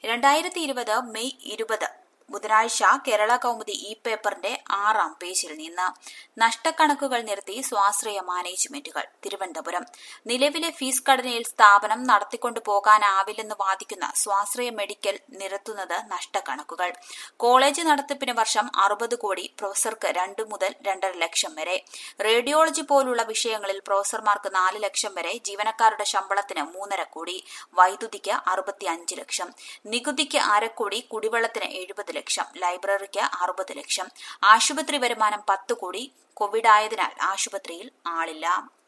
രണ്ടായിരത്തി ഇരുപത് മെയ് ഇരുപത് ബുധനാഴ്ച കേരള കൗമുദി ഇ പേപ്പറിന്റെ ആറാം പേജിൽ നിന്ന് നഷ്ടക്കണക്കുകൾ നിരത്തി സ്വാശ്രയ മാനേജ്മെന്റുകൾ തിരുവനന്തപുരം നിലവിലെ ഫീസ് ഘടനയിൽ സ്ഥാപനം നടത്തിക്കൊണ്ടു പോകാനാവില്ലെന്ന് വാദിക്കുന്ന സ്വാശ്രയ മെഡിക്കൽ നിരത്തുന്നത് നഷ്ടക്കണക്കുകൾ കോളേജ് നടത്തിപ്പിന് വർഷം അറുപത് കോടി പ്രൊഫസർക്ക് രണ്ട് മുതൽ രണ്ടര ലക്ഷം വരെ റേഡിയോളജി പോലുള്ള വിഷയങ്ങളിൽ പ്രൊഫസർമാർക്ക് നാല് ലക്ഷം വരെ ജീവനക്കാരുടെ ശമ്പളത്തിന് മൂന്നര കോടി വൈദ്യുതിക്ക് അറുപത്തിയഞ്ച് ലക്ഷം നികുതിക്ക് അരക്കോടി കുടിവെള്ളത്തിന് എഴുപത് ലക്ഷം ലൈബ്രറിക്ക് അറുപത് ലക്ഷം ആശുപത്രി വരുമാനം പത്ത് കോടി കോവിഡ് ആയതിനാൽ ആശുപത്രിയിൽ ആളില്ല